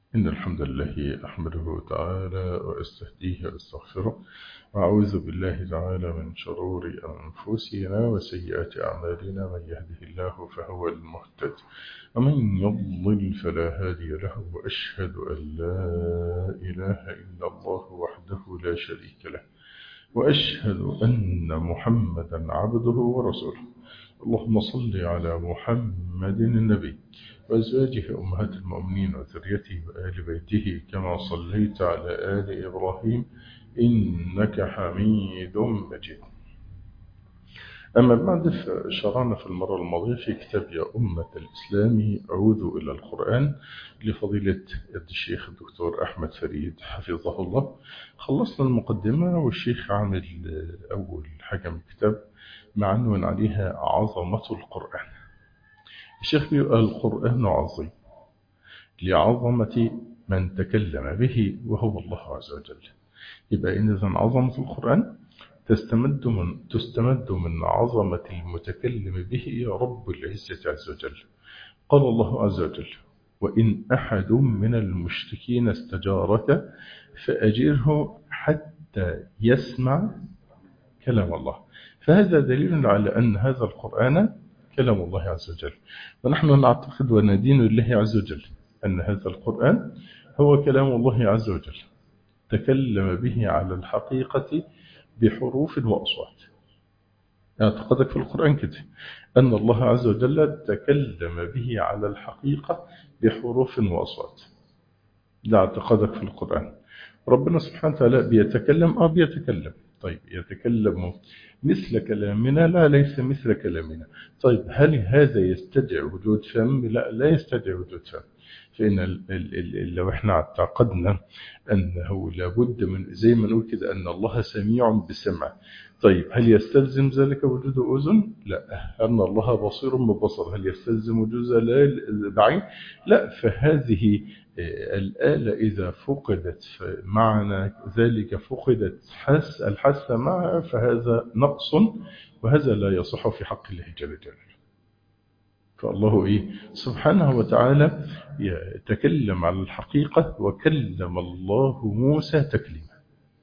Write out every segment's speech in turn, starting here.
إن الحمد لله أحمده تعالى وأستهديه وأستغفره وأعوذ بالله تعالى من شرور أنفسنا وسيئات أعمالنا من يهده الله فهو المهتد ومن يضلل فلا هادي له وأشهد أن لا إله إلا الله وحده لا شريك له وأشهد أن محمدا عبده ورسوله اللهم صل على محمد النبي وأزواجه أمهات المؤمنين وذريته وآل بيته كما صليت على آل إبراهيم إنك حميد مجيد أما بعد فشرعنا في المرة الماضية في كتاب يا أمة الإسلام عودوا إلى القرآن لفضيلة الشيخ الدكتور أحمد فريد حفظه الله خلصنا المقدمة والشيخ عامل أول حاجة من الكتاب معنون عليها عظمة القرآن الشيخ بيقول القرآن عظيم لعظمة من تكلم به وهو الله عز وجل يبقى إذا عظمة القرآن تستمد من تستمد من عظمة المتكلم به رب العزة عز وجل قال الله عز وجل وإن أحد من المشركين استجارك فأجره حتى يسمع كلام الله فهذا دليل على أن هذا القرآن كلام الله عز وجل ونحن نعتقد وندين الله عز وجل أن هذا القرآن هو كلام الله عز وجل تكلم به على الحقيقة بحروف وأصوات اعتقادك في القرآن كده أن الله عز وجل تكلم به على الحقيقة بحروف وأصوات ده اعتقادك في القرآن ربنا سبحانه وتعالى بيتكلم آه بيتكلم طيب يتكلم مثل كلامنا لا ليس مثل كلامنا طيب هل هذا يستدعي وجود فم لا لا يستدعي وجود فم فإن ال ال ال لو احنا اعتقدنا أنه لابد من زي ما نقول كده أن الله سميع بسمع طيب هل يستلزم ذلك وجود أذن؟ لا أن الله بصير ببصر هل يستلزم وجود بعين؟ لا فهذه الآلة إذا فقدت معنى ذلك فقدت حس الحس معها فهذا نقص وهذا لا يصح في حق الله جل جلاله فالله إيه سبحانه وتعالى يتكلم على الحقيقة وكلم الله موسى تكليما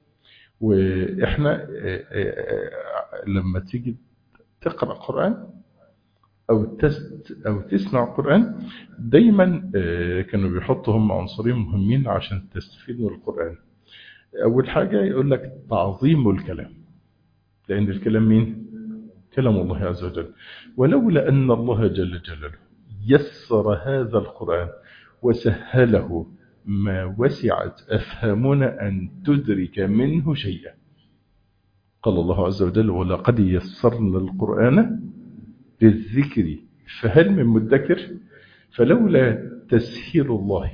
وإحنا لما تيجي تقرأ قرآن أو تست أو تسمع قرآن دايما كانوا بيحطوا هم عنصرين مهمين عشان تستفيد من القرآن أول حاجة يقول لك تعظيم الكلام لأن الكلام مين؟ كلام الله عز وجل ولولا أن الله جل جلاله يسر هذا القرآن وسهله ما وسعت أفهامنا أن تدرك منه شيئا قال الله عز وجل ولقد يسرنا القرآن للذكر فهل من مدكر فلولا تسهيل الله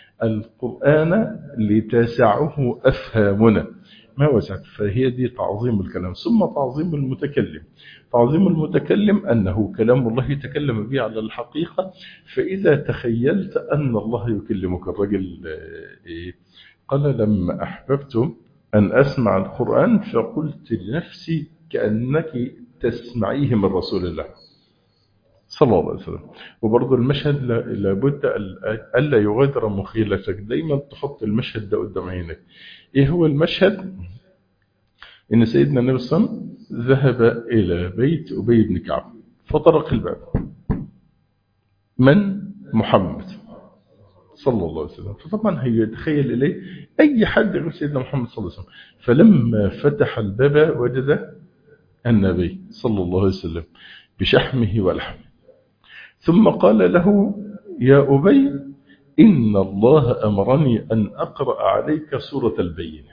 القرآن لتسعه أفهامنا ما وسعت فهي دي تعظيم الكلام ثم تعظيم المتكلم تعظيم المتكلم أنه كلام الله يتكلم به على الحقيقة فإذا تخيلت أن الله يكلمك الرجل قال لما أحببت أن أسمع القرآن فقلت لنفسي كأنك تسمعيه من رسول الله صلى الله عليه وسلم وبرضه المشهد لابد ألا يغادر مخيلتك دايما تحط المشهد ده قدام عينك ايه هو المشهد ان سيدنا النبي صلى الله عليه وسلم ذهب الى بيت ابي بن كعب فطرق الباب من محمد صلى الله عليه وسلم فطبعا هيتخيل اليه اي حد غير سيدنا محمد صلى الله عليه وسلم فلما فتح الباب وجد النبي صلى الله عليه وسلم بشحمه ولحمه ثم قال له يا أبي إن الله أمرني أن أقرأ عليك سورة البينة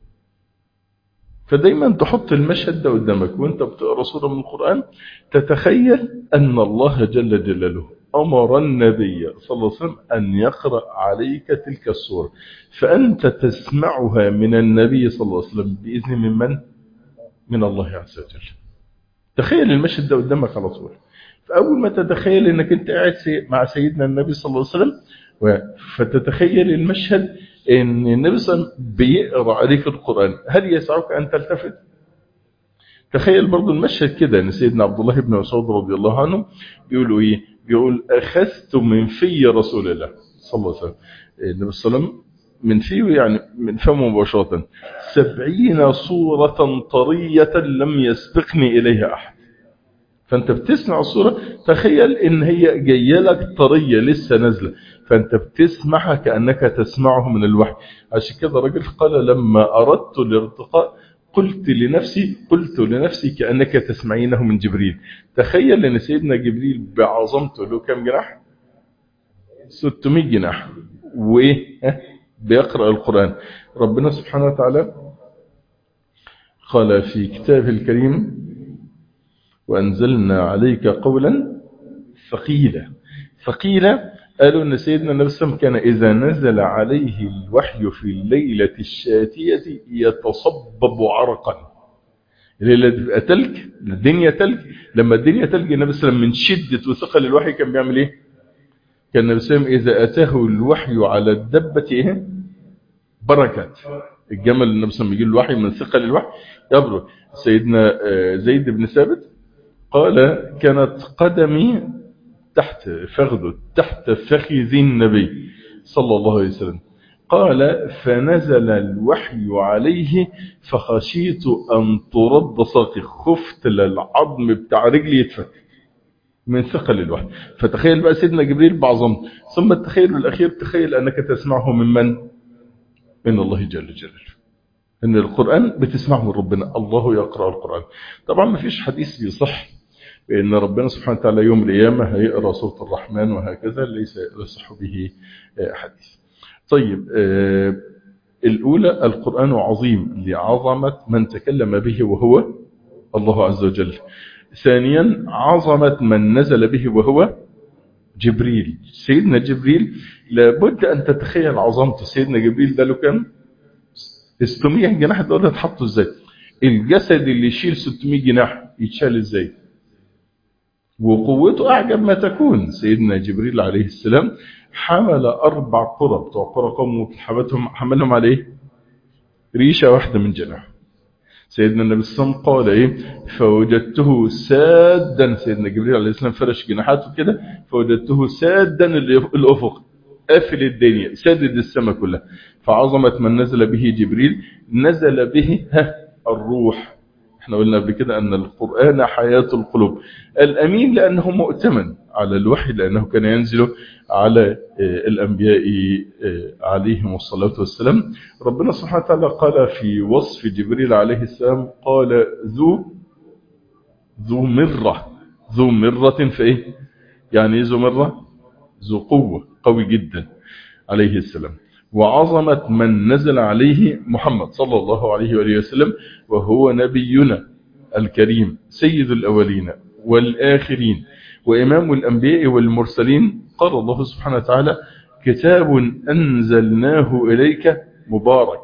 فدايما تحط المشهد ده قدامك وانت بتقرأ سورة من القرآن تتخيل أن الله جل جلاله أمر النبي صلى الله عليه وسلم أن يقرأ عليك تلك السورة فأنت تسمعها من النبي صلى الله عليه وسلم بإذن من من؟ من الله عز وجل تخيل المشهد ده قدامك على طول فأول ما تتخيل أنك أنت قاعد مع سيدنا النبي صلى الله عليه وسلم فتتخيل المشهد أن النبي صلى الله عليه وسلم بيقرأ عليك القرآن هل يسعك أن تلتفت؟ تخيل برضو المشهد كده ان سيدنا عبد الله بن مسعود رضي الله عنه بيقولوا ايه بيقول اخذت من في رسول الله صلى الله عليه وسلم النبي صلى الله عليه وسلم من فيه يعني من فمه مباشرة سبعين صورة طرية لم يسبقني إليها أحد فأنت بتسمع الصورة تخيل إن هي جاية لك طرية لسه نازلة فأنت بتسمعها كأنك تسمعه من الوحي عشان كده الرجل قال لما أردت الارتقاء قلت لنفسي قلت لنفسي كأنك تسمعينه من جبريل تخيل أن سيدنا جبريل بعظمته له كم جناح 600 جناح وإيه بيقرأ القرآن ربنا سبحانه وتعالى قال في كتابه الكريم وأنزلنا عليك قولا ثقيلا ثقيلا قالوا أن سيدنا النبي صلى الله عليه وسلم كان إذا نزل عليه الوحي في الليلة الشاتية يتصبب عرقا الليلة تبقى تلج الدنيا تلج لما الدنيا تلج النبي صلى الله عليه وسلم من شدة وثقل الوحي كان بيعمل إيه كان النبي صلى الله عليه وسلم إذا أتاه الوحي على الدبة إيه بركت الجمل النبي صلى الله عليه وسلم يجي الوحي من ثقل الوحي يبرك سيدنا زيد بن ثابت قال كانت قدمي تحت فخذه تحت فخذ النبي صلى الله عليه وسلم قال فنزل الوحي عليه فخشيت أن ترد ساقي خفت للعظم بتاع رجلي يتفك من ثقل الوحي فتخيل بقى سيدنا جبريل بعظمه ثم التخيل الأخير تخيل أنك تسمعه من من؟ من الله جل جلاله ان القرآن بتسمعه من ربنا الله يقرأ القرآن طبعا ما فيش حديث بيصح بأن ربنا سبحانه وتعالى يوم القيامة هيقرأ سورة الرحمن وهكذا ليس يصح به حديث طيب الأولى القرآن عظيم لعظمة من تكلم به وهو الله عز وجل ثانيا عظمة من نزل به وهو جبريل سيدنا جبريل لابد أن تتخيل عظمته سيدنا جبريل ده له كم 600 جناح دول اتحطوا ازاي الجسد اللي يشيل 600 جناح يتشال ازاي وقوته أعجب ما تكون سيدنا جبريل عليه السلام حمل أربع قرى بتوع قرى قوم حملهم حملهم عليه ريشة واحدة من جناح سيدنا النبي صلى الله عليه وسلم قال ايه فوجدته سادا سيدنا جبريل عليه السلام فرش جناحاته كده فوجدته سادا الافق قافل الدنيا سادد السماء كلها فعظمت من نزل به جبريل نزل به ها الروح احنا قلنا قبل كده ان القرآن حياة القلوب الامين لانه مؤتمن على الوحي لانه كان ينزل على الانبياء عليهم الصلاة والسلام ربنا سبحانه وتعالى قال في وصف جبريل عليه السلام قال ذو ذو مرة ذو مرة في ايه يعني ذو مرة ذو قوة قوي جدا عليه السلام وعظمة من نزل عليه محمد صلى الله عليه وآله وسلم وهو نبينا الكريم سيد الأولين والآخرين وإمام الأنبياء والمرسلين قال الله سبحانه وتعالى كتاب أنزلناه إليك مبارك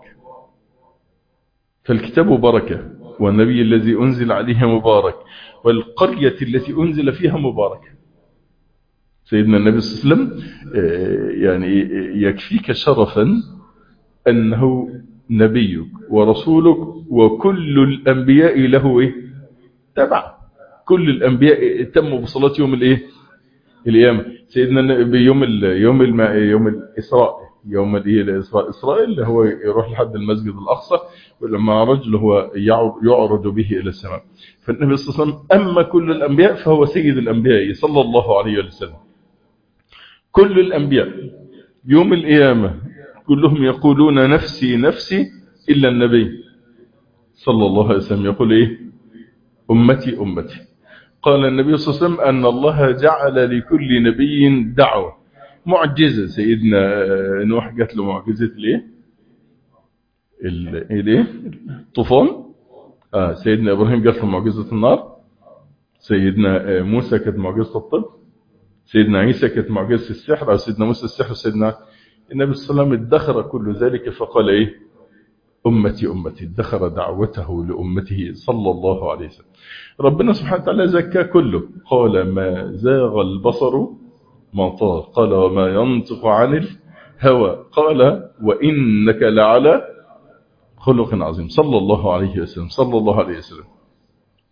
فالكتاب بركة والنبي الذي أنزل عليه مبارك والقرية التي أنزل فيها مبارك سيدنا النبي صلى الله عليه وسلم يعني يكفيك شرفا أنه نبيك ورسولك وكل الأنبياء له إيه؟ تبع كل الأنبياء تموا بصلاة يوم الإيه؟ القيامة سيدنا بيوم ال يوم ال يوم الإسراء يوم الإسراء إسراء اللي هو يروح لحد المسجد الأقصى ولما رجل هو يعرج به إلى السماء فالنبي صلى الله عليه وسلم أما كل الأنبياء فهو سيد الأنبياء صلى الله عليه وسلم كل الأنبياء يوم القيامة كلهم يقولون نفسي نفسي إلا النبي صلى الله عليه وسلم يقول إيه أمتي أمتي قال النبي صلى الله عليه وسلم أن الله جعل لكل نبي دعوة معجزة سيدنا نوح جات له معجزة ليه الايه الطوفان آه سيدنا إبراهيم جات له معجزة النار سيدنا موسى كانت معجزة الطب سيدنا عيسى كانت معجزة السحر أو سيدنا موسى السحر سيدنا النبي صلى الله عليه وسلم ادخر كل ذلك فقال إيه أمتي أمتي ادخر دعوته لأمته صلى الله عليه وسلم ربنا سبحانه وتعالى زكى كله قال ما زاغ البصر ما طار قال وما ينطق عن الهوى قال وإنك لعلى خلق عظيم صلى الله عليه وسلم صلى الله عليه وسلم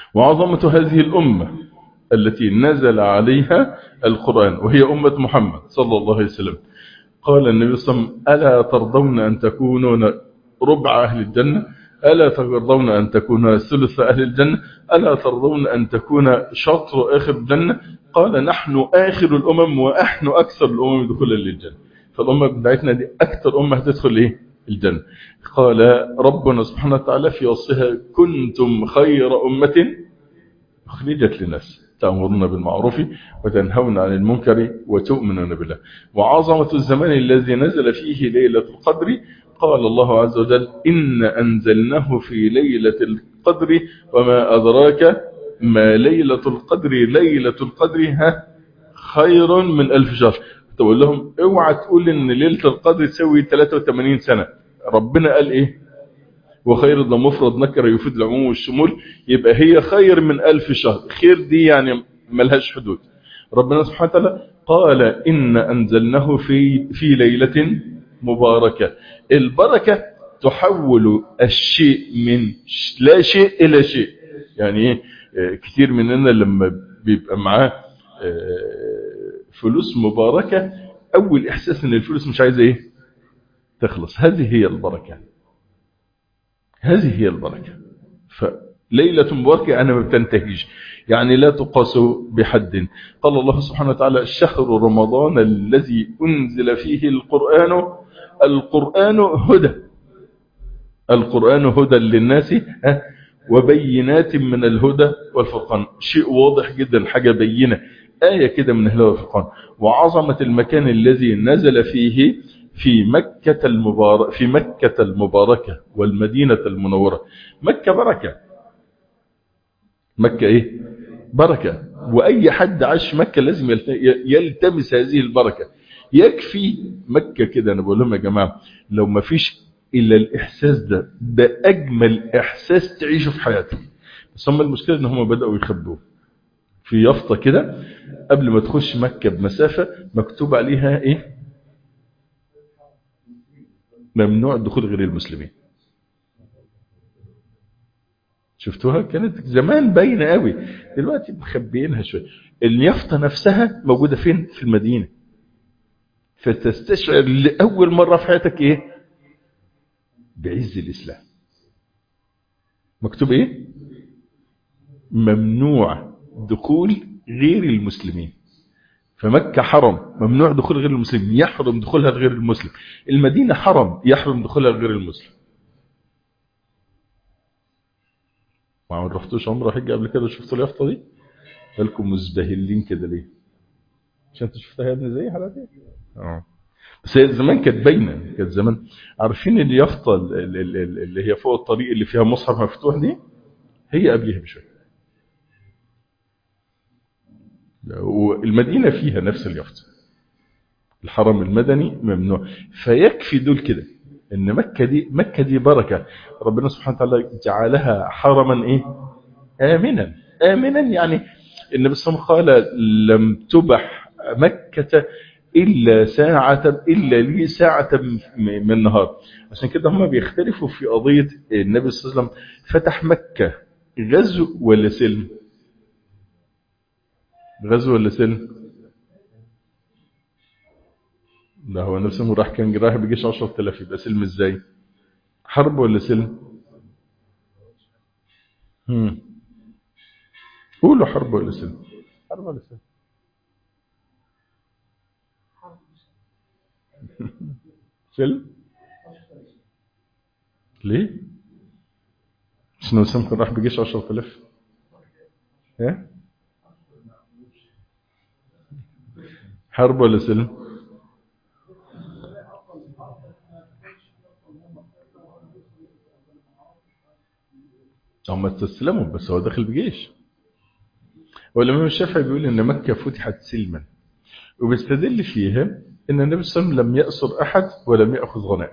وعظمة هذه الأمة التي نزل عليها القرآن وهي أمة محمد صلى الله عليه وسلم قال النبي صلى الله عليه وسلم ألا ترضون أن تكونوا ربع أهل الجنة ألا ترضون أن تكون ثلث أهل الجنة ألا ترضون أن تكون شطر آخر الجنة قال نحن آخر الأمم ونحن أكثر الأمم دخولا للجنة فالأمة بتاعتنا دي أكثر أمة هتدخل إيه الجنة قال ربنا سبحانه وتعالى في وصفها كنتم خير أمة أخرجت للناس تأمرون بالمعروف وتنهون عن المنكر وتؤمنون بالله وعظمة الزمان الذي نزل فيه ليلة القدر قال الله عز وجل إن أنزلناه في ليلة القدر وما أدراك ما ليلة القدر ليلة القدر ها خير من ألف شهر تقول لهم اوعى تقول ان ليلة القدر تسوي 83 سنة ربنا قال ايه وخير ده مفرد نكر يفيد العموم والشمول يبقى هي خير من ألف شهر خير دي يعني ملهاش حدود ربنا سبحانه وتعالى قال إن أنزلناه في, في ليلة مباركة البركة تحول الشيء من لا شيء إلى شيء يعني ايه كتير مننا لما بيبقى معاه فلوس مباركة أول إحساس أن الفلوس مش عايزة إيه تخلص هذه هي البركة هذه هي البركة فليلة مباركة أنا ما بتنتهيش يعني لا تقاس بحد قال الله سبحانه وتعالى شهر رمضان الذي أنزل فيه القرآن القرآن هدى القرآن هدى للناس وبينات من الهدى والفرقان شيء واضح جدا حاجة بينة آية كده من الهدى والفرقان وعظمة المكان الذي نزل فيه في مكة المباركة في مكة المباركة والمدينة المنورة مكة بركة مكة ايه بركة واي حد عاش مكة لازم يلتمس هذه البركة يكفي مكة كده انا بقول لهم يا جماعة لو ما فيش الا الاحساس ده ده اجمل احساس تعيشه في حياتك بس هم المشكلة ان هم بدأوا يخبوه في يافطة كده قبل ما تخش مكة بمسافة مكتوب عليها ايه ممنوع الدخول غير المسلمين شفتوها كانت زمان باينه قوي دلوقتي مخبيينها شويه اليافطه نفسها موجوده فين في المدينه فتستشعر لاول مره في حياتك ايه بعز الاسلام مكتوب ايه ممنوع دخول غير المسلمين فمكة حرم ممنوع دخول غير المسلم يحرم دخولها غير المسلم المدينة حرم يحرم دخولها غير المسلم ما رحتوش عمره حجة قبل كده شفتوا اليافطة دي بالكم مزبهلين كده ليه عشان انت شفتها يا ابني زي حالاتي اه بس هي زمان كانت باينه كانت زمان عارفين اليافطه اللي هي فوق الطريق اللي فيها مصحف مفتوح دي هي قبلها بشويه والمدينة فيها نفس اليافطة الحرم المدني ممنوع فيكفي دول كده ان مكة دي مكة دي بركة ربنا سبحانه وتعالى جعلها حرما ايه امنا امنا يعني النبي صلى الله عليه وسلم قال لم تبح مكة الا ساعة الا لي ساعة من النهار عشان كده هم بيختلفوا في قضية النبي صلى الله عليه وسلم فتح مكة غزو ولا سلم غزو ولا سلم ده هو نفسه راح كان رايح بجيش 10000 يبقى سلم ازاي حرب ولا سلم هم. قولوا حرب ولا سلم حرب ولا سلم سلم ليه مش نوسم كان راح بجيش 10000 ايه حرب ولا سلم هم استسلموا بس هو داخل بجيش والإمام الشافعي بيقول إن مكة فتحت سلما وبيستدل فيها إن النبي صلى الله عليه وسلم لم يأسر أحد ولم يأخذ غنائم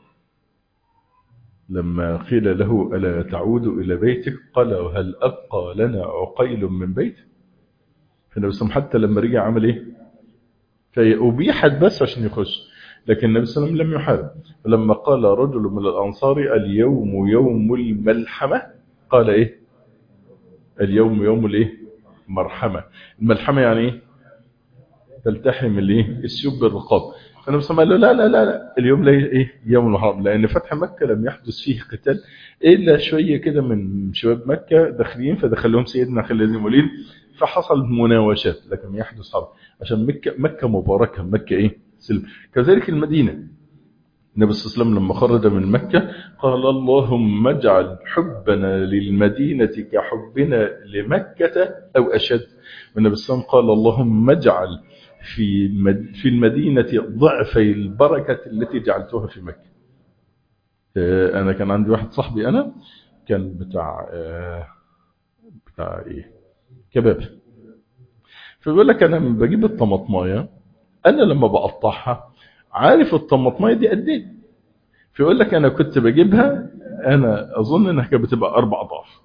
لما قيل له ألا تعود إلى بيتك قال وهل أبقى لنا عقيل من بيت فالنبي صلى الله عليه وسلم حتى لما رجع عمل إيه فأبيحت بس عشان يخش لكن النبي صلى الله عليه وسلم لم يحارب ولما قال رجل من الأنصار اليوم يوم الملحمة قال إيه اليوم يوم الايه مرحمة الملحمة يعني ايه تلتحم الايه السيوب بالرقاب فالنبي صلى الله عليه وسلم قال له لا لا لا لا اليوم لا ايه يوم المحرم لان فتح مكة لم يحدث فيه قتال الا شوية كده من شباب مكة داخلين فدخلهم سيدنا خالد بن الوليد فحصل مناوشات لكن ما يحدث حرب عشان مكة مكة مباركة مكة ايه سلم كذلك المدينة النبي صلى الله عليه وسلم لما خرج من مكة قال اللهم اجعل حبنا للمدينة كحبنا لمكة أو أشد والنبي صلى الله عليه وسلم قال اللهم اجعل في في المدينة ضعفي البركة التي جعلتها في مكة أنا كان عندي واحد صاحبي أنا كان بتاع بتاع إيه كباب فبيقول لك أنا بجيب الطماطمايه أنا لما بقطعها عارف الطماطمايه دي قد ايه فيقول لك انا كنت بجيبها انا اظن انها كانت بتبقى اربع اضعاف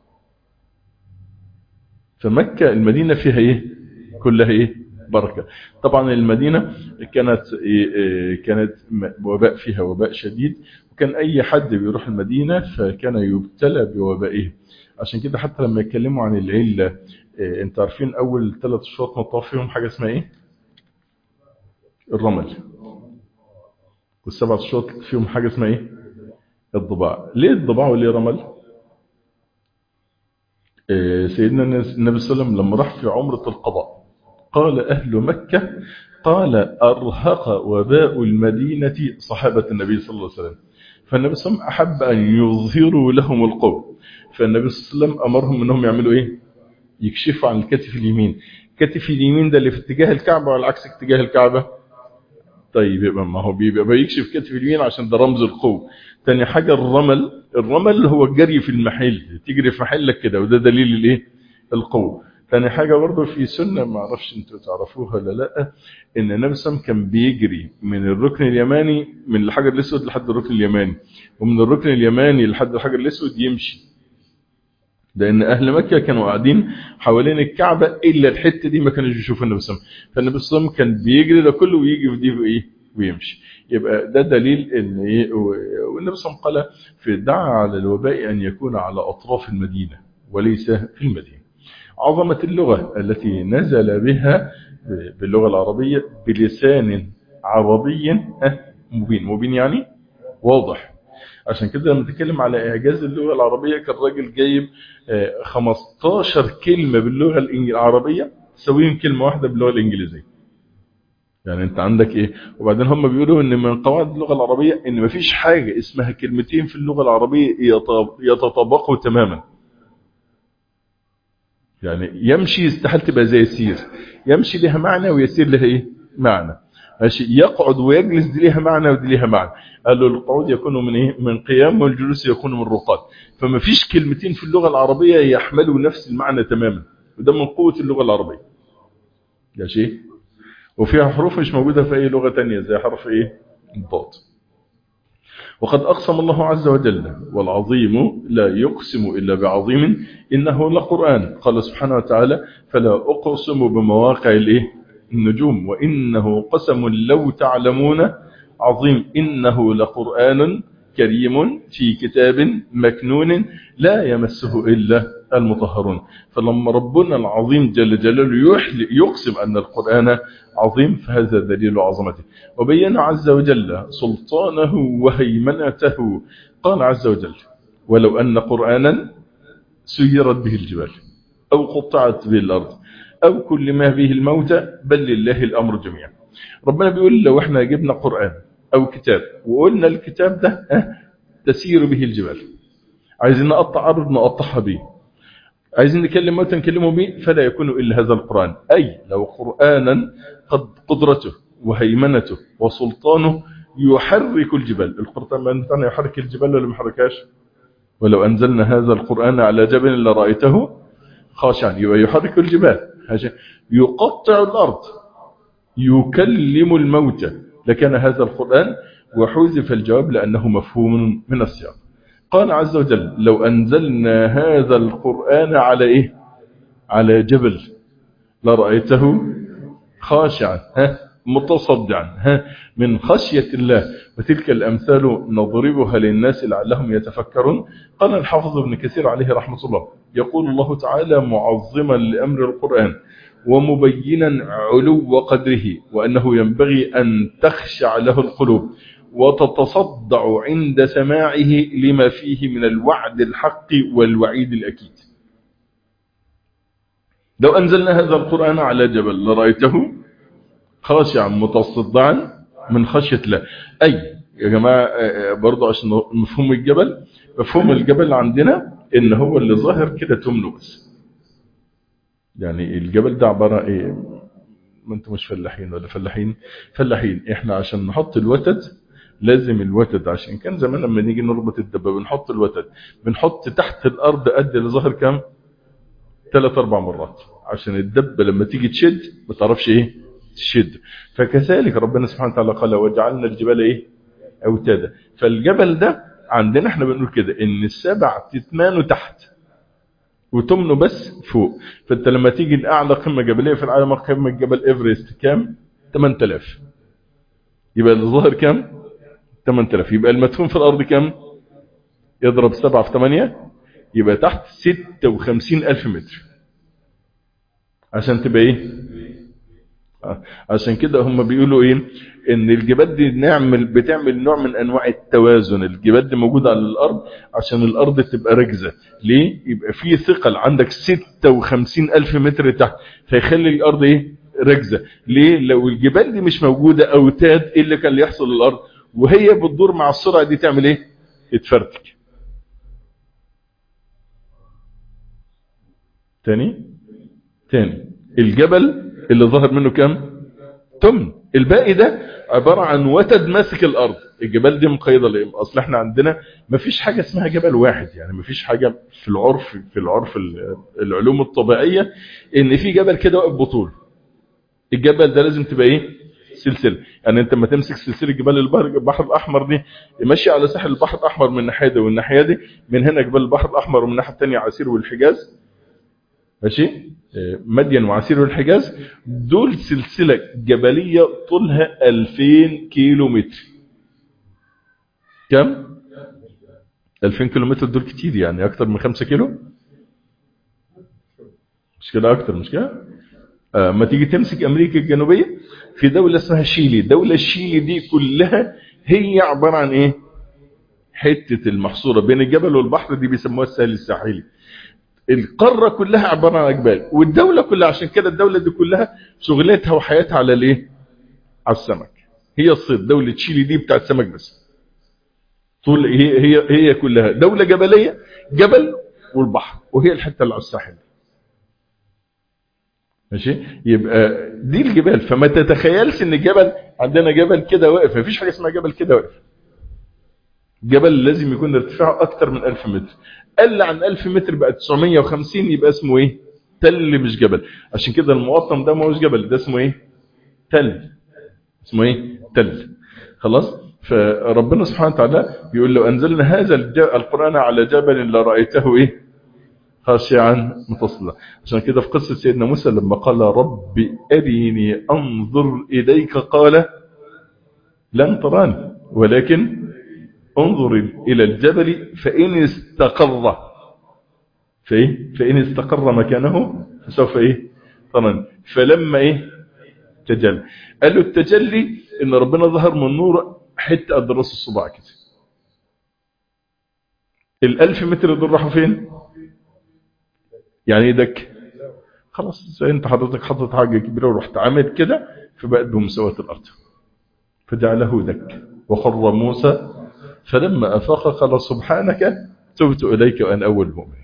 فمكه المدينه فيها ايه كلها ايه بركه طبعا المدينه كانت إيه كانت وباء فيها وباء شديد وكان اي حد بيروح المدينه فكان يبتلى بوبائه عشان كده حتى لما يتكلموا عن العله إيه انت عارفين اول ثلاث شهور مطاف فيهم حاجه اسمها ايه الرمل والسبع شهور فيهم حاجة اسمها ايه الضباع ليه الضباع وليه رمل إيه سيدنا النبي صلى الله عليه وسلم لما راح في عمرة القضاء قال أهل مكة قال أرهق وباء المدينة صحابة النبي صلى الله عليه وسلم فالنبي صلى الله عليه وسلم أحب أن يظهروا لهم القوة فالنبي صلى الله عليه وسلم أمرهم أنهم يعملوا إيه يكشفوا عن الكتف اليمين كتف اليمين ده اللي في اتجاه الكعبة وعلى عكس اتجاه الكعبة طيب يبقى ما هو بيبقى بيكشف كتف اليمين عشان ده رمز القوة تاني حاجة الرمل الرمل هو الجري في المحل تجري في محلك كده وده دليل الايه القوة تاني حاجة برضه في سنة ما اعرفش انتوا تعرفوها ولا لا ان النبي صلى الله عليه وسلم كان بيجري من الركن اليماني من الحجر الاسود لحد الركن اليماني ومن الركن اليماني لحد الحجر الاسود يمشي لان اهل مكة كانوا قاعدين حوالين الكعبة الا الحتة دي ما كانوش بيشوفوا النبي صلى الله عليه وسلم فالنبي صلى الله عليه وسلم كان بيجري ده كله ويجي في دي وايه ويمشي يبقى ده دليل ان ايه والنبي صلى الله عليه وسلم قال في الدعاء على الوباء ان يكون على اطراف المدينة وليس في المدينة عظمة اللغة التي نزل بها باللغة العربية بلسان عربي مبين مبين يعني واضح عشان كده لما نتكلم على إعجاز اللغة العربية كان راجل جايب 15 كلمة باللغة العربية تسويهم كلمة واحدة باللغة الإنجليزية يعني انت عندك ايه وبعدين هم بيقولوا ان من قواعد اللغة العربية ان مفيش حاجة اسمها كلمتين في اللغة العربية يتطابقوا تماما يعني يمشي يستحيل تبقى زي يسير يمشي لها معنى ويسير لها ايه معنى ماشي يقعد ويجلس دي ليها معنى ودي ليها معنى قالوا القعود يكون من ايه من قيام والجلوس يكون من رقاد فما فيش كلمتين في اللغة العربية يحملوا نفس المعنى تماما وده من قوة اللغة العربية ده شيء وفيها حروف مش موجودة في اي لغة تانية زي حرف ايه الضاد وقد أقسم الله عز وجل والعظيم لا يقسم إلا بعظيم إنه لقرآن قال سبحانه وتعالى فلا أقسم بمواقع الإيه النجوم وإنه قسم لو تعلمون عظيم إنه لقرآن كريم في كتاب مكنون لا يمسه إلا المطهرون فلما ربنا العظيم جل جلاله يقسم أن القرآن عظيم فهذا دليل عظمته وبين عز وجل سلطانه وهيمنته قال عز وجل ولو أن قرآنا سيرت به الجبال أو قطعت به الأرض أو كل ما به الموتى بل لله الأمر جميعا ربنا بيقول لو احنا جبنا قرآن أو كتاب وقلنا الكتاب ده اه تسير به الجبال عايزين نقطع أرض نقطعها به عايزين نكلم موتا نكلمه به فلا يكون إلا هذا القرآن أي لو قرآنا قد قدرته وهيمنته وسلطانه يحرك الجبال القرآن بتاعنا يحرك الجبال ولا ما يحركهاش ولو أنزلنا هذا القرآن على جبل لرأيته خاشعا يبقى يحرك الجبال يقطع الأرض يكلم الموتى لكان هذا القرآن وحذف الجواب لأنه مفهوم من السياق قال عز وجل لو أنزلنا هذا القرآن على إيه على جبل لرأيته خاشعا ها متصدعا ها من خشية الله وتلك الأمثال نضربها للناس لعلهم يتفكرون قال الحافظ ابن كثير عليه رحمة الله يقول الله تعالى معظما لأمر القرآن ومبينا علو قدره وأنه ينبغي أن تخشع له القلوب وتتصدع عند سماعه لما فيه من الوعد الحق والوعيد الأكيد لو أنزلنا هذا القرآن على جبل لرأيته خاشعا متصدعا من خشية الله أي يا جماعة برضو عشان مفهوم الجبل مفهوم الجبل عندنا إن هو اللي ظاهر كده تمنه بس يعني الجبل ده عبارة إيه ما انتم مش فلاحين ولا فلاحين فلاحين احنا عشان نحط الوتد لازم الوتد عشان كان زمان لما نيجي نربط الدبه بنحط الوتد بنحط تحت الارض قد اللي ظهر كام ثلاث اربع مرات عشان الدبه لما تيجي تشد ما تعرفش ايه تشد فكذلك ربنا سبحانه وتعالى قال وجعلنا الجبال ايه اوتادا فالجبل ده عندنا احنا بنقول كده ان السبع تتمانه تحت وتمنه بس فوق فانت لما تيجي لاعلى قمه جبليه في العالم قمه جبل ايفرست كام 8000 يبقى الظاهر كام 8000 يبقى المدفون في الارض كام يضرب 7 في 8 يبقى تحت 56000 متر عشان تبقى ايه عشان كده هم بيقولوا ايه ان الجبال دي نعمل بتعمل نوع من انواع التوازن الجبال دي موجودة على الارض عشان الارض تبقى ركزة ليه يبقى في ثقل عندك 56 الف متر تحت فيخلي الارض ايه ركزة ليه لو الجبال دي مش موجودة اوتاد ايه اللي كان يحصل للارض وهي بتدور مع السرعة دي تعمل ايه تتفرتك تاني تاني الجبل اللي ظهر منه كام تمن الباقي ده عبارة عن وتد ماسك الارض الجبال دي مقيدة ليه اصل احنا عندنا مفيش حاجة اسمها جبل واحد يعني مفيش حاجة في العرف في العرف العلوم الطبيعية ان في جبل كده واقف بطول الجبل ده لازم تبقى ايه سلسلة يعني انت لما تمسك سلسلة جبال البحر البحر الاحمر دي ماشي على ساحل البحر الاحمر من الناحية دي والناحية دي من هنا جبال البحر الاحمر ومن الناحية الثانية عسير والحجاز ماشي مدين وعسير والحجاز دول سلسلة جبلية طولها 2000 كيلو متر كم 2000 كيلو متر دول كتير يعني اكتر من 5 كيلو مش كده اكتر مش كده آه ما تيجي تمسك امريكا الجنوبية في دولة اسمها شيلي دولة شيلي دي كلها هي عبارة عن ايه حتة المحصورة بين الجبل والبحر دي بيسموها السهل الساحلي القارة كلها عبارة عن جبال والدولة كلها عشان كده الدولة دي كلها شغلتها وحياتها على الايه على السمك هي الصيد دولة شيلي دي بتاعت سمك بس طول هي هي هي كلها دولة جبلية جبل والبحر وهي الحتة اللي على الساحل ماشي يبقى دي الجبال فما تتخيلش ان الجبل عندنا جبل كده واقف مفيش حاجة اسمها جبل كده واقف جبل لازم يكون ارتفاعه اكتر من 1000 متر قل عن 1000 متر بقى 950 يبقى اسمه ايه تل مش جبل عشان كده المواطن ده ما هوش جبل ده اسمه ايه تل اسمه ايه تل خلاص فربنا سبحانه وتعالى بيقول له انزلنا هذا القرآن على جبل لرأيته ايه خاشعا متصلا عشان كده في قصة سيدنا موسى لما قال رب أريني أنظر إليك قال لن تراني ولكن انظر إلى الجبل فإن استقر فإيه؟ فإن استقر مكانه فسوف إيه طبعا فلما إيه تجلى قال له التجلي إن ربنا ظهر من نور حتى قد راس الصباع كده الألف متر دول راحوا فين يعني ايه دك خلاص زي انت حضرتك حطت حاجة كبيرة ورحت عامل كده فبقت بمساواة الأرض فجعله دك وخر موسى فلما أفاق قال سبحانك تبت إليك وأن أول مؤمن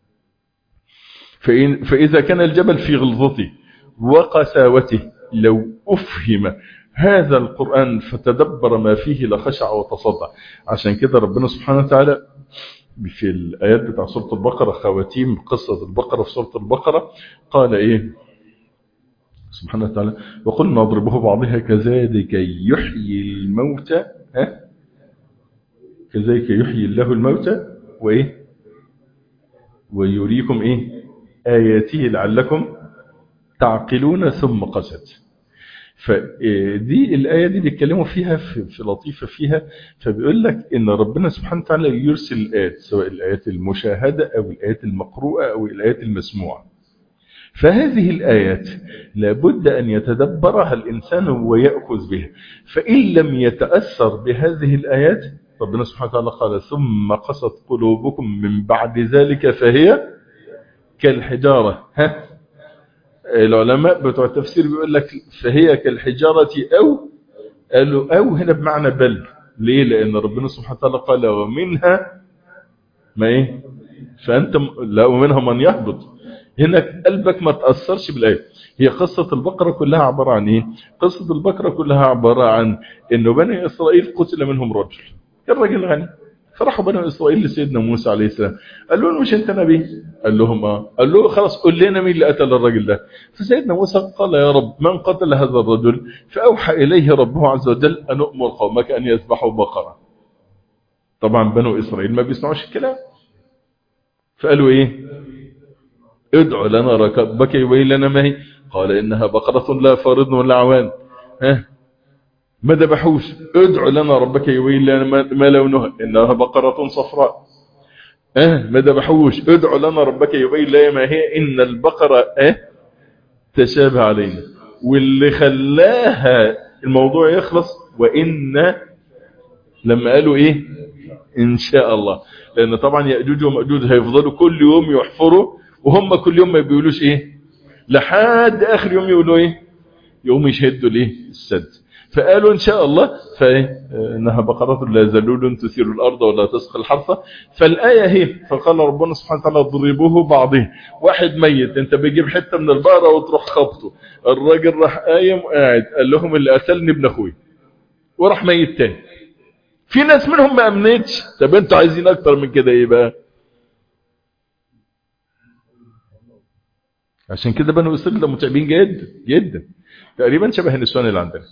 فإن فإذا كان الجبل في غلظته وقساوته لو أفهم هذا القرآن فتدبر ما فيه لخشع وتصدع عشان كده ربنا سبحانه وتعالى في الآيات بتاع سورة البقرة خواتيم قصة البقرة في سورة البقرة قال إيه سبحانه وتعالى وقلنا اضربه بعضها كذلك يحيي الموتى ها كذلك يحيي الله الموتى وإيه ويريكم إيه آياته لعلكم تعقلون ثم قست فدي الآية دي بيتكلموا فيها في, في لطيفة فيها فبيقول لك إن ربنا سبحانه وتعالى يرسل الآيات سواء الآيات المشاهدة أو الآيات المقروءة أو الآيات المسموعة فهذه الآيات لابد أن يتدبرها الإنسان ويأخذ بها فإن لم يتأثر بهذه الآيات ربنا سبحانه وتعالى قال ثم قصت قلوبكم من بعد ذلك فهي كالحجارة ها العلماء بتوع التفسير بيقول لك فهي كالحجارة أو قالوا أو هنا بمعنى بل ليه لأن ربنا سبحانه وتعالى قال ومنها ما إيه فأنت لا ومنها من يهبط هنا قلبك ما تأثرش بالآية هي قصة البقرة كلها عبارة عن إيه قصة البقرة كلها عبارة عن إنه بني إسرائيل قتل منهم رجل كان راجل غني فراحوا بني إسرائيل لسيدنا موسى عليه السلام قال له مش أنت نبي قال لهم آه قال له خلاص قل لنا مين اللي قتل الرجل ده فسيدنا موسى قال يا رب من قتل هذا الرجل فأوحى إليه ربه عز وجل أن أؤمر قومك أن يذبحوا بقرة طبعا بنو إسرائيل ما بيسمعوش الكلام فقالوا إيه ادعوا لنا ركبك يبين لنا ما هي قال إنها بقرة لا فارض ولا عوان ها ما ذبحوش ادعوا لنا ربك يبين لنا ما لونها إنها بقرة صفراء اه ما ذبحوش ادعوا لنا ربك يبين لنا ما هي إن البقرة اه تشابه علينا واللي خلاها الموضوع يخلص وإن لما قالوا إيه إن شاء الله لأن طبعا يأجوج ومأجوج هيفضلوا كل يوم يحفروا وهم كل يوم ما بيقولوش إيه لحد آخر يوم يقولوا إيه يوم يشهدوا ليه السد فقالوا إن شاء الله فإنها بقرة لا ذلول تثير الأرض ولا تسقي الحرث فالآية هي فقال ربنا سبحانه وتعالى ضربوه بعضه واحد ميت انت بيجيب حتة من البقرة وتروح خبطه الراجل راح قايم وقاعد قال لهم اللي قتلني ابن اخوي وراح ميت تاني في ناس منهم ما امنتش طب انتوا عايزين اكتر من كده ايه بقى عشان كده بنو اسرائيل متعبين جدا جدا تقريبا شبه النسوان اللي عندنا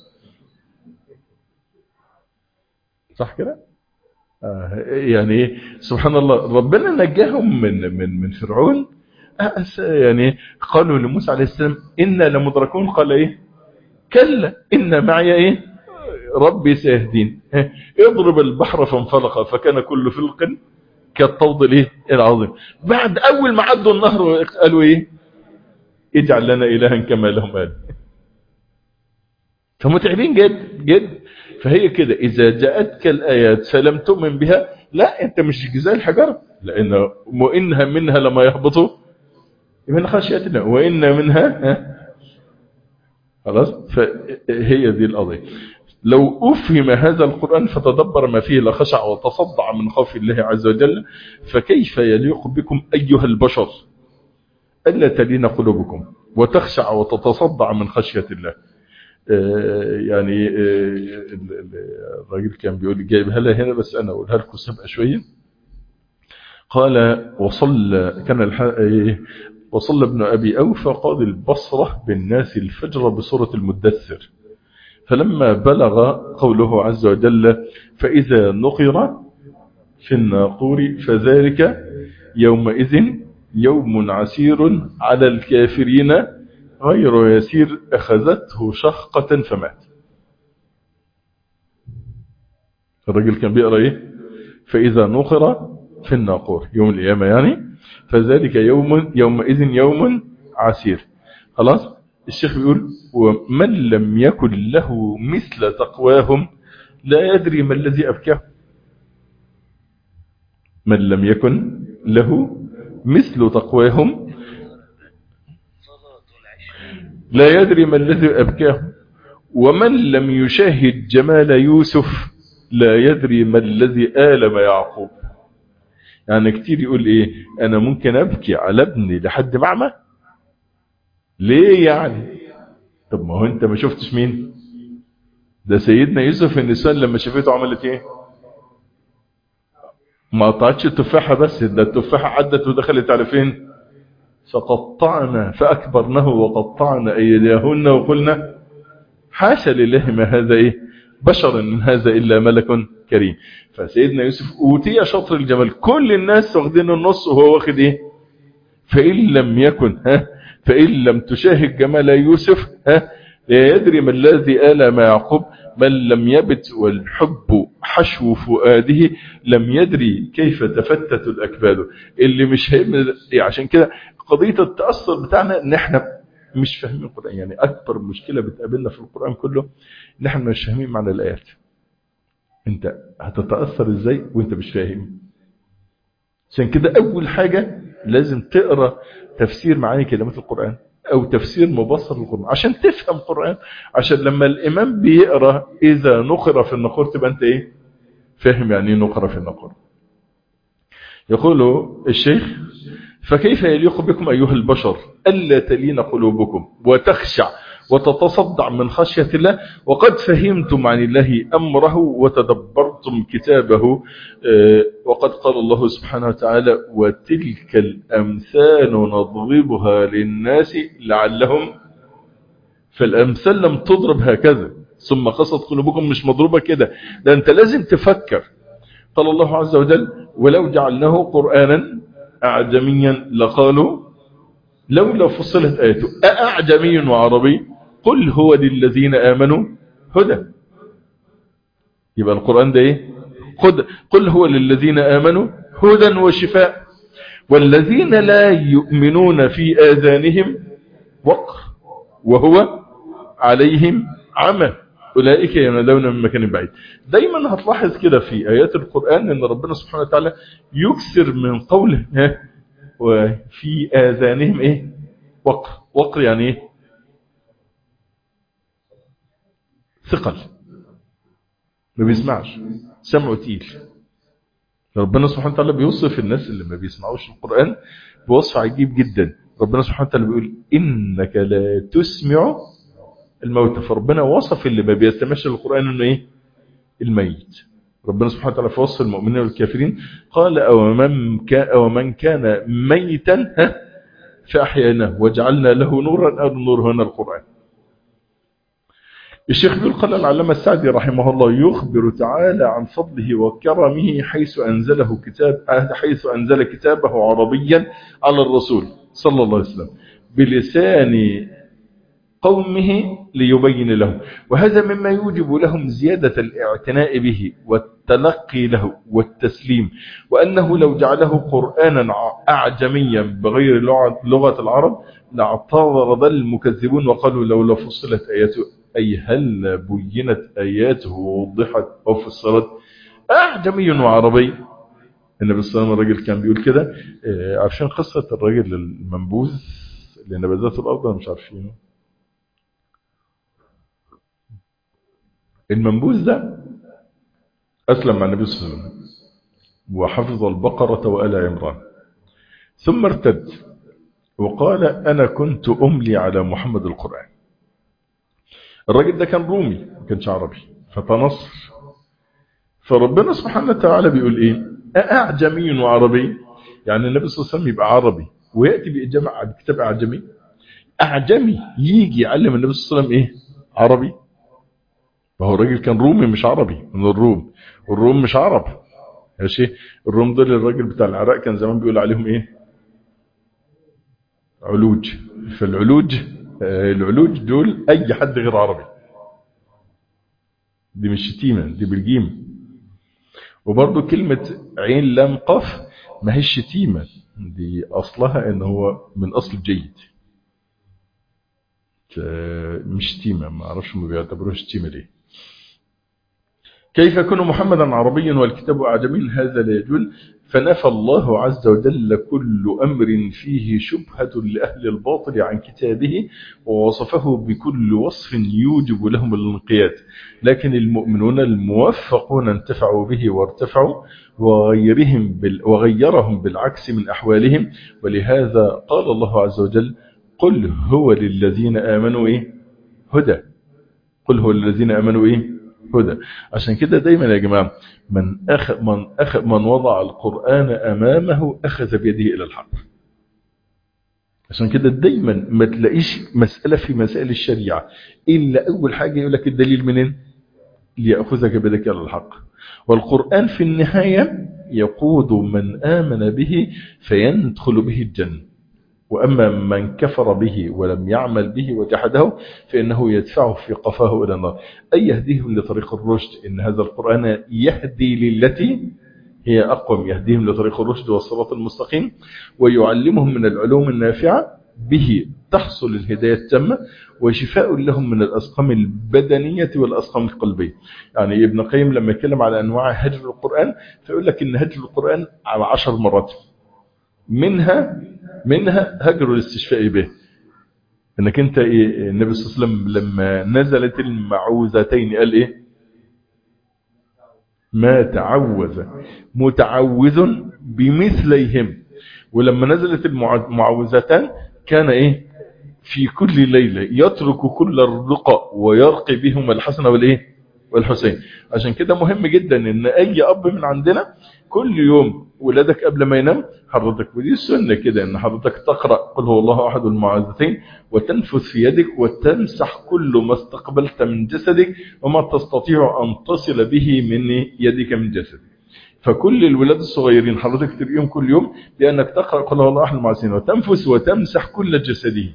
صح كده آه يعني سبحان الله ربنا نجاهم من من من فرعون آه يعني قالوا لموسى عليه السلام إنا لمدركون قال ايه كلا إن معي ايه ربي سيهدين اضرب البحر فانفلق فكان كل فلق كالطود الايه العظيم بعد اول ما عدوا النهر قالوا ايه اجعل لنا الها كما لهم آل فمتعبين جد جد فهي كده إذا جاءتك الآيات فلم تؤمن بها لا أنت مش جزاء الحجر لأن وإنها منها لما يهبطوا من خشيتنا وإن منها خلاص فهي دي القضية لو أفهم هذا القرآن فتدبر ما فيه لخشع وتصدع من خوف الله عز وجل فكيف يليق بكم أيها البشر ألا تلين قلوبكم وتخشع وتتصدع من خشية الله يعني الراجل كان بيقول جايبها لها هنا بس انا اقولها لكم سابقه شويه قال وصلى كان وصلى ابن ابي اوفى قاضي البصره بالناس الفجر بصوره المدثر فلما بلغ قوله عز وجل فاذا نقر في الناقور فذلك يومئذ يوم عسير على الكافرين غير يسير أخذته شخقة فمات الرجل كان بيقرأ إيه فإذا نقر في الناقور يوم القيامة يعني فذلك يوم يومئذ يوم عسير خلاص الشيخ بيقول ومن لم يكن له مثل تقواهم لا يدري ما الذي أبكاه من لم يكن له مثل تقواهم لا يدري ما الذي أبكاه ومن لم يشاهد جمال يوسف لا يدري ما الذي آلم يعقوب يعني كتير يقول ايه انا ممكن ابكي على ابني لحد معمى ليه يعني طب ما هو انت ما شفتش مين ده سيدنا يوسف النسوان لما شافته عملت ايه ما قطعتش التفاحة بس ده التفاحة عدت ودخلت على فين فقطعنا فأكبرنه وقطعنا أيديهن وقلنا حاشا لله ما هذا إيه بشر من هذا إلا ملك كريم فسيدنا يوسف أوتي شطر الجمال كل الناس واخدين النص وهو واخد إيه فإن لم يكن ها فإن لم تشاهد جمال يوسف ها لا يدري ما الذي آل ما يعقوب من لم يبت والحب حشو فؤاده لم يدري كيف تفتت الأكباد اللي مش هيمن عشان كده قضية التأثر بتاعنا ان احنا مش فاهمين القرآن يعني أكبر مشكلة بتقابلنا في القرآن كله ان احنا مش فاهمين معنى الآيات انت هتتأثر ازاي وانت مش فاهم عشان كده أول حاجة لازم تقرأ تفسير معاني كلمات القرآن أو تفسير مبسط للقرآن عشان تفهم القرآن عشان لما الإمام بيقرأ إذا نقر في النقور تبقى أنت إيه فاهم يعني إيه نقر في النقور يقول الشيخ فكيف يليق بكم أيها البشر ألا تلين قلوبكم وتخشع وتتصدع من خشية الله وقد فهمتم عن الله أمره وتدبرتم كتابه وقد قال الله سبحانه وتعالى وتلك الأمثال نضربها للناس لعلهم فالأمثال لم تضرب هكذا ثم قصد قلوبكم مش مضروبة كده ده أنت لازم تفكر قال الله عز وجل ولو جعلناه قرآنا أعجميا لقالوا لولا فصلت آياته أأعجمي وعربي قل هو للذين آمنوا هدى يبقى القرآن ده ايه قد قل هو للذين آمنوا هدى وشفاء والذين لا يؤمنون في آذانهم وقر وهو عليهم عمى أولئك ينادون من مكان بعيد دايما هتلاحظ كده في آيات القرآن أن ربنا سبحانه وتعالى يكسر من قوله وفي آذانهم إيه وقر وقر يعني إيه ثقل ما بيسمعش سمعه تقيل ربنا سبحانه وتعالى بيوصف الناس اللي ما بيسمعوش القرآن بوصف عجيب جدا ربنا سبحانه وتعالى بيقول إنك لا تسمع الموتى فربنا وصف اللي ما بيستمعش القرآن انه ايه الميت ربنا سبحانه وتعالى في وصف المؤمنين والكافرين قال أو من كان, أو من كان ميتا فأحياناه وجعلنا له نورا أو النور هنا القرآن الشيخ بيقول قال العلامة السعدي رحمه الله يخبر تعالى عن فضله وكرمه حيث أنزله كتاب حيث أنزل كتابه عربيا على الرسول صلى الله عليه وسلم بلسان قومه ليبين لهم وهذا مما يوجب لهم زيادة الاعتناء به والتلقي له والتسليم وأنه لو جعله قرآنا أعجميا بغير لغة العرب لاعترض المكذبون وقالوا لولا فصلت آياته أي هل بينت آياته ووضحت أو فصلت أعجمي وعربي النبي صلى الله عليه وسلم الراجل كان بيقول كده عارفين قصة الراجل المنبوذ اللي نبذات الأرض مش عارفينه المنبوذ ده أسلم مع النبي صلى الله عليه وسلم وحفظ البقرة وآل عمران ثم ارتد وقال أنا كنت أملي على محمد القرآن الراجل ده كان رومي ما كانش عربي فتنصر فربنا سبحانه وتعالى بيقول إيه أعجمي وعربي يعني النبي صلى الله عليه وسلم يبقى عربي ويأتي بإجابة بكتاب أعجمي أعجمي يجي يعلم النبي صلى الله عليه وسلم إيه عربي فهو الراجل كان رومي مش عربي من الروم والروم مش عرب ماشي الروم دول الراجل بتاع العراق كان زمان بيقول عليهم ايه علوج فالعلوج آه العلوج دول اي حد غير عربي دي مش شتيمه دي بالجيم وبرضه كلمه عين لام قاف ما هي شتيمه دي اصلها ان هو من اصل جيد مش شتيمه ما اعرفش هم بيعتبروها شتيمه ليه كيف يكون محمدا عربيا والكتاب أعجمي هذا لا يجوز فنفى الله عز وجل كل أمر فيه شبهة لأهل الباطل عن كتابه ووصفه بكل وصف يوجب لهم الانقياد لكن المؤمنون الموفقون انتفعوا به وارتفعوا وغيرهم بال وغيرهم بالعكس من أحوالهم ولهذا قال الله عز وجل قل هو للذين آمنوا إيه هدى قل هو للذين آمنوا إيه هدى عشان كده دايما يا جماعة من أخذ من, أخذ من وضع القرآن أمامه أخذ بيده إلى الحق عشان كده دايما ما تلاقيش مسألة في مسائل الشريعة إلا أول حاجة يقول لك الدليل منين ليأخذك بيدك إلى الحق والقرآن في النهاية يقود من آمن به فيندخل به الجنة وأما من كفر به ولم يعمل به وجحده فإنه يدفعه في قفاه إلى النار أي يهديهم لطريق الرشد إن هذا القرآن يهدي للتي هي أقوم يهديهم لطريق الرشد والصراط المستقيم ويعلمهم من العلوم النافعة به تحصل الهداية التامة وشفاء لهم من الأسقام البدنية والأسقام القلبية يعني ابن قيم لما يتكلم على أنواع هجر القرآن فيقول لك إن هجر القرآن على عشر مرات منها منها هجر الاستشفاء به انك انت إيه النبي صلى الله عليه وسلم لما نزلت المعوذتين قال ايه ما تعوذ متعوذ بمثليهم ولما نزلت المعوذتان كان ايه في كل ليلة يترك كل الرقى ويرقي بهم الحسن والايه والحسين عشان كده مهم جدا ان اي اب من عندنا كل يوم ولادك قبل ما ينام حضرتك ودي السنه كده ان حضرتك تقرا قل هو الله احد المعوذتين وتنفث في يدك وتمسح كل ما استقبلت من جسدك وما تستطيع ان تصل به من يدك من جسدك فكل الولاد الصغيرين حضرتك تريهم كل يوم لانك تقرا قل هو الله احد المعوذتين وتنفث وتمسح كل جسده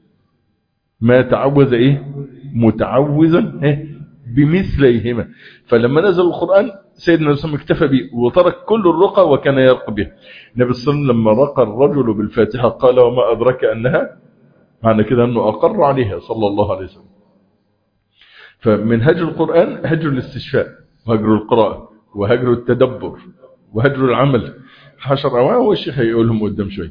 ما تعوذ ايه متعوذ ايه بمثليهما فلما نزل القرآن سيدنا الرسول اكتفى به وترك كل الرقى وكان يرقى به النبي صلى الله عليه وسلم لما رقى الرجل بالفاتحة قال وما أدرك أنها معنى كده أنه أقر عليها صلى الله عليه وسلم فمن هجر القرآن هجر الاستشفاء وهجر القراءة وهجر التدبر وهجر العمل حشر أواه والشيخ هيقولهم قدام شوي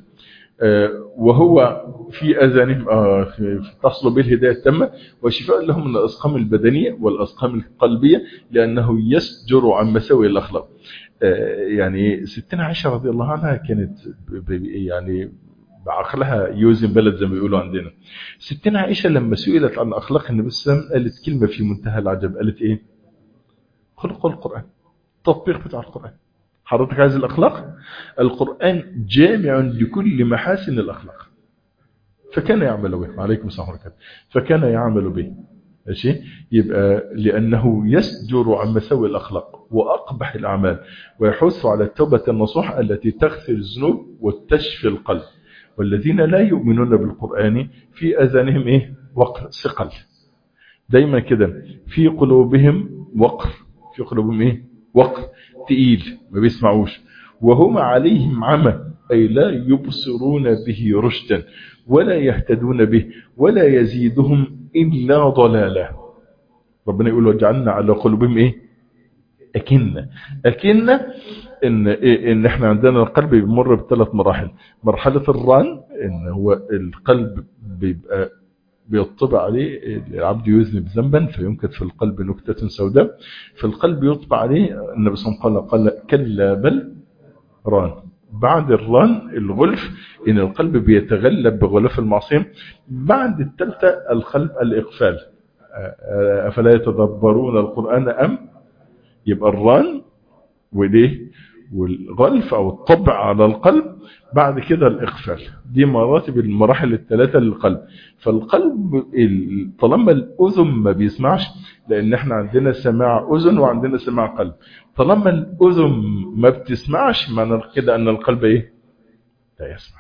وهو في أذانهم تصل به الهداية التامة وشفاء لهم من الأسقام البدنية والأسقام القلبية لأنه يسجر عن مساوي الأخلاق يعني ستنا عائشة رضي الله عنها كانت يعني بعقلها يوزن بلد زي ما بيقولوا عندنا ستنا عائشة لما سئلت عن أخلاق النبي صلى الله عليه وسلم قالت كلمة في منتهى العجب قالت إيه خلق القرآن تطبيق بتاع القرآن حضرتك عايز الأخلاق القرآن جامع لكل محاسن الأخلاق فكان يعمل به عليكم السلام عليكم فكان يعمل به ماشي يبقى لأنه يسجر عن مساوي الأخلاق وأقبح الأعمال ويحث على التوبة النصوح التي تغفر الذنوب وتشفي القلب والذين لا يؤمنون بالقرآن في أذانهم إيه وقر ثقل دايما كده في قلوبهم وقر في قلوبهم إيه وقر تقيل ما بيسمعوش وهم عليهم عمى أي لا يبصرون به رشدا ولا يهتدون به ولا يزيدهم إلا ضلالا ربنا يقول وجعلنا على قلوبهم إيه أكنة أكنة إن, إيه إن إحنا عندنا القلب بيمر بثلاث مراحل مرحلة الران إن هو القلب بيبقى بيطبع عليه العبد يذنب ذنبا فينكت في القلب نكتة سوداء في القلب يطبع عليه النبي صلى الله عليه وسلم قال كلا بل ران بعد الران الغلف ان القلب بيتغلب بغلاف المعصية بعد الثالثة القلب الإقفال أفلا يتدبرون القرآن أم يبقى الران وليه والغلف أو الطبع على القلب بعد كده الإقفال دي مراتب المراحل الثلاثة للقلب فالقلب طالما الأذن ما بيسمعش لأن احنا عندنا سماع أذن وعندنا سماع قلب طالما الأذن ما بتسمعش معنى كده أن القلب إيه لا يسمع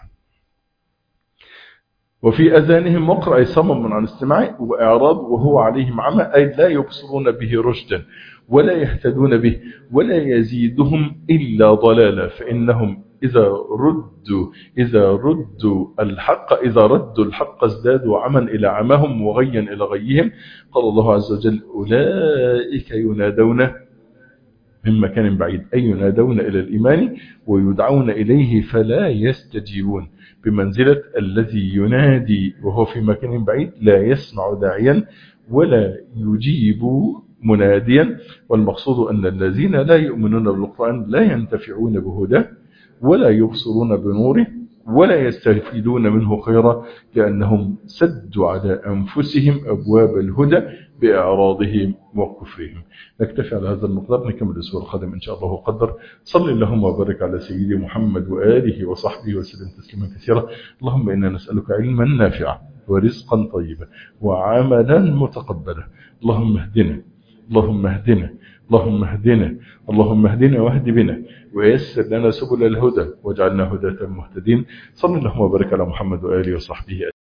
وفي أذانهم وقر أي صمم عن استماع وإعراض وهو عليهم عمى أي لا يبصرون به رشدا ولا يهتدون به ولا يزيدهم إلا ضلالا فإنهم إذا ردوا إذا ردوا الحق إذا ردوا الحق ازدادوا عما إلى عماهم وغيا إلى غيهم قال الله عز وجل أولئك ينادون من مكان بعيد أي ينادون إلى الإيمان ويدعون إليه فلا يستجيبون بمنزلة الذي ينادي وهو في مكان بعيد لا يسمع داعيا ولا يجيب مناديا والمقصود أن الذين لا يؤمنون بالقرآن لا ينتفعون بهداه ولا يبصرون بنوره ولا يستفيدون منه خيرا لأنهم سدوا على أنفسهم أبواب الهدى بإعراضهم وكفرهم نكتفي على هذا المقدار نكمل الأسبوع القادم إن شاء الله وقدر صلى اللهم وبارك على سيدي محمد وآله وصحبه وسلم تسليما كثيرا اللهم إنا نسألك علما نافعا ورزقا طيبا وعملا متقبلا اللهم اهدنا اللهم اهدنا اللهم اهدنا اللهم اهدنا واهد بنا ويسر لنا سبل الهدى واجعلنا هداة مهتدين صلى الله وبارك على محمد وآله وصحبه